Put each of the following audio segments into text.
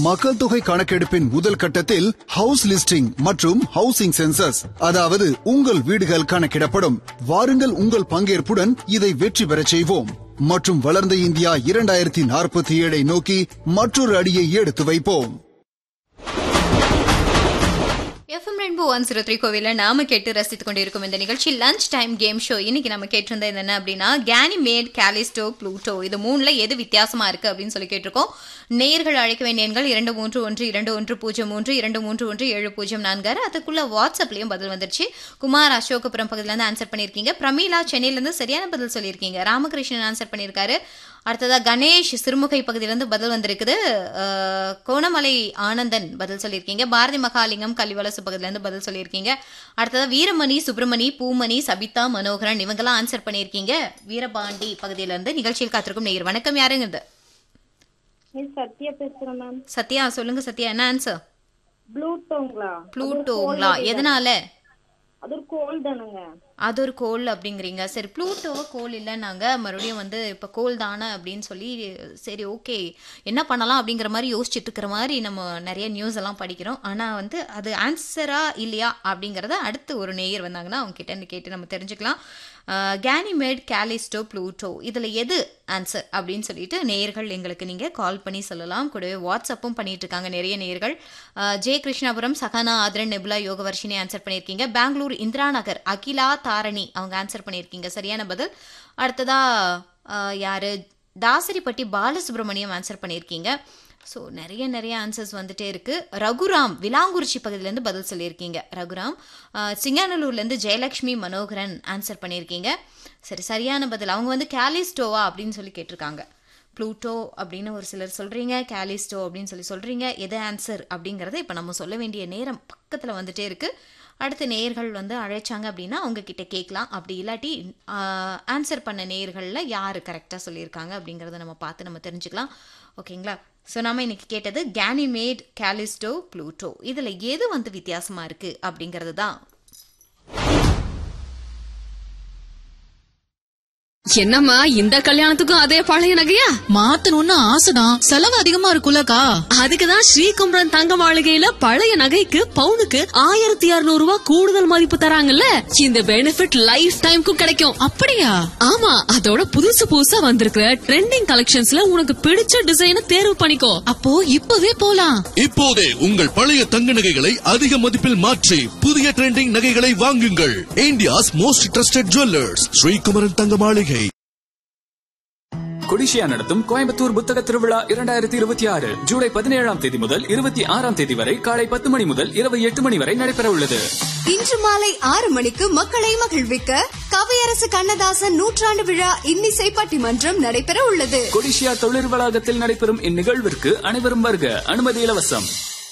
மக்கள் தொகை கணக்கெடுப்பின் முதல் கட்டத்தில் ஹவுஸ் லிஸ்டிங் மற்றும் ஹவுசிங் சென்சஸ் அதாவது உங்கள் வீடுகள் கணக்கிடப்படும் வாருங்கள் உங்கள் பங்கேற்புடன் இதை வெற்றி பெறச் செய்வோம் மற்றும் வளர்ந்த இந்தியா இரண்டாயிரத்தி நாற்பத்தி ஏழை நோக்கி மற்றொரு அடியை எடுத்து வைப்போம் FM rainbow one zero three கோவில நாம கேட்டு ரசித்துக் கொண்டிருக்கும் இந்த நிகழ்ச்சி லஞ்ச் டைம் கேம் ஷோ இன்னைக்கு நம்ம கேட்டிருந்தது என்ன அப்படின்னா கேனி மேட் கேலிஸ்டோ ப்ளூட்டோ இது மூணுல எது வித்தியாசமா இருக்கு அப்படின்னு சொல்லி கேட்டிருக்கோம் நேர்கள் அழைக்க வேண்டிய எண்கள் இரண்டு மூன்று ஒன்று இரண்டு ஒன்று பூஜ்ஜியம் மூன்று இரண்டு மூன்று ஒன்று ஏழு பூஜ்ஜியம் நான்கு அதுக்குள்ள வாட்ஸ்அப்லயும் பதில் வந்துருச்சு குமார் அசோகபுரம் பகுதியில இருந்து ஆன்சர் பண்ணியிருக்கீங்க பிரமீளா சென்னையில இருந்து சரியான பதில் சொல்லியிருக்கீங்க ராமகிருஷ்ணன் ஆன்சர் பண்ணியிருக்காரு அடுத்ததா கணேஷ் சிறுமுகை பகுதியிலிருந்து பதில் வந்திருக்குது அஹ், கோணமலை ஆனந்தன் பதில் சொல்லியிருக்கீங்க பாரதி மகாலிங்கம் கலிவலசு பகுதியிலிருந்து பதில் சொல்லியிருக்கீங்க அடுத்ததா வீரமணி சுப்பிரமணி பூமணி சபிதா மனோகரன் இவங்கெல்லாம் ஆன்சர் பண்ணியிருக்கீங்க வீரபாண்டி பகுதியிலிருந்து நிகழ்ச்சியில் காத்திருக்கும் நேயர் வணக்கம் யாருங்க இது மிஸ் சத்யா பேசுறேன் மேம் சத்யா சொல்லுங்க சத்யா என்ன ஆன்சர் ப்ளூட்டோங்களா ப்ளூட்டோங்களா எதனால அது ஒரு கோல் தானுங்க அது ஒரு கோல் அப்படிங்கிறீங்க சரி ப்ளூட்டோவை கோல் இல்லைன்னாங்க மறுபடியும் வந்து இப்போ கோல் தானே அப்படின்னு சொல்லி சரி ஓகே என்ன பண்ணலாம் அப்படிங்கிற மாதிரி யோசிச்சுட்டு இருக்கிற மாதிரி நம்ம நிறைய நியூஸ் எல்லாம் படிக்கிறோம் ஆனால் வந்து அது ஆன்சரா இல்லையா அப்படிங்கிறத அடுத்து ஒரு நேயர் வந்தாங்கன்னா அவங்க கிட்ட இருந்து கேட்டு நம்ம தெரிஞ்சுக்கலாம் கேனிமேட் கேலிஸ்டோ ப்ளூட்டோ இதில் எது ஆன்சர் அப்படின்னு சொல்லிட்டு நேயர்கள் எங்களுக்கு நீங்கள் கால் பண்ணி சொல்லலாம் கூடவே வாட்ஸ்அப்பும் பண்ணிட்டு இருக்காங்க நிறைய நேயர்கள் அஹ், J Krishnapuram Sahana Aadharan Nebula Yogavarshini answer பண்ணியிருக்கீங்க பெங்களூர் இந்திரா நகர் அகிலா தாரணி அவங்க ஆன்சர் பண்ணியிருக்கீங்க சரியான பதில் அடுத்ததா அஹ், யாரு தாசரிப்பட்டி பாலசுப்ரமணியம் ஆன்சர் பண்ணியிருக்கீங்க ஸோ நிறைய நிறைய ஆன்சர்ஸ் வந்துட்டே இருக்கு ரகுராம் விலாங்குறிச்சி பகுதியிலேருந்து பதில் சொல்லியிருக்கீங்க ரகுராம் அஹ், சிங்காநல்லூர்லேருந்து ஜெயலக்ஷ்மி மனோகரன் ஆன்சர் பண்ணியிருக்கீங்க சரி சரியான பதில் அவங்க வந்து கேலிஸ்டோவா அப்படின்னு சொல்லி கேட்டிருக்காங்க ப்ளூட்டோ அப்படின்னு ஒரு சிலர் சொல்றீங்க கேலிஸ்டோ அப்படின்னு சொல்லி சொல்றீங்க எது ஆன்சர் அப்படிங்கறத இப்போ நம்ம சொல்ல வேண்டிய நேரம் பக்கத்தில் வந்துட்டே இருக்கு அடுத்த நேயர்கள் வந்து அழைச்சாங்க அப்படின்னா அவங்க கிட்ட கேட்கலாம் அப்படி இல்லாட்டி ஆன்சர் பண்ண நேயர்களில் யார் கரெக்டாக சொல்லியிருக்காங்க அப்படிங்கிறத நம்ம பார்த்து நம்ம தெரிஞ்சுக்கலாம் ஓகேங்களா ஸோ நாம இன்னைக்கு கேட்டது கேனிமேட் கேலிஸ்டோ ப்ளூட்டோ இதில் எது வந்து வித்தியாசமாக இருக்குது அப்படிங்கிறது தான் என்னம்மா இந்த கல்யாணத்துக்கும் அதே பழைய நகையா மாத்தணும்னு ஆசைதான் செலவு அதிகமா இருக்குல்லக்கா அதுக்குதான் ஸ்ரீகுமரன் தங்க மாளிகையில பழைய நகைக்கு பவுனுக்கு ஆயிரத்தி இருநூறு ரூபாய் கூடுதல் மதிப்பு தராங்கல்ல இந்த பெனிஃபிட் லைஃப் டைம்க்கும் கிடைக்கும் அப்படியா ஆமா அதோட புதுசு புதுசா வந்திருக்கிற ட்ரெண்டிங் கலெக்ஷன்ஸ்ல உனக்கு பிடிச்ச டிசைனை தேர்வு பண்ணிக்கோ அப்போ இப்பவே போலாம் இப்போதே உங்கள் பழைய தங்க நகைகளை அதிக மதிப்பில் மாற்றி புதிய ட்ரெண்டிங் நகைகளை வாங்குங்கள் India's most trusted jewellers Srikumaran Thanga Maaligai CODISSIA நடத்தும் கோயம்புத்தூர் புத்தக திருவிழா இரண்டாயிரத்தி இருபத்தி ஆறு ஜூலை பதினேழாம் தேதி முதல் இருபத்தி ஆறாம் தேதி வரை காலை பத்து மணி முதல் இரவு எட்டு மணி வரை நடைபெற உள்ளது இன்று மாலை ஆறு மணிக்கு மக்களை மகிழ்விக்க கவியரசு கண்ணதாசன் நூற்றாண்டு விழா இன்னிசை பட்டிமன்றம் நடைபெற உள்ளது கொடிஷியா தொழில் வளாகத்தில் நடைபெறும் இந்நிகழ்விற்கு அனைவரும் வருக அனுமதி இலவசம்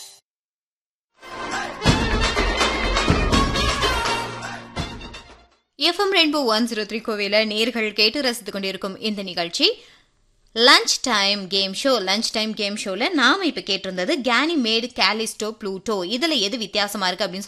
FM rainbow one zero three கோவில நேர்கள் கேட்டு ரசித்துக் கொண்டிருக்கும் இந்த நிகழ்ச்சி lunch time game show lunch time game ஷோல நாம இப்ப கேட்டிருந்தது கேனி மேடு கேலிஸ்டோ ப்ளூட்டோ இதுல எது வித்தியாசமா இருக்கு அப்படின்னு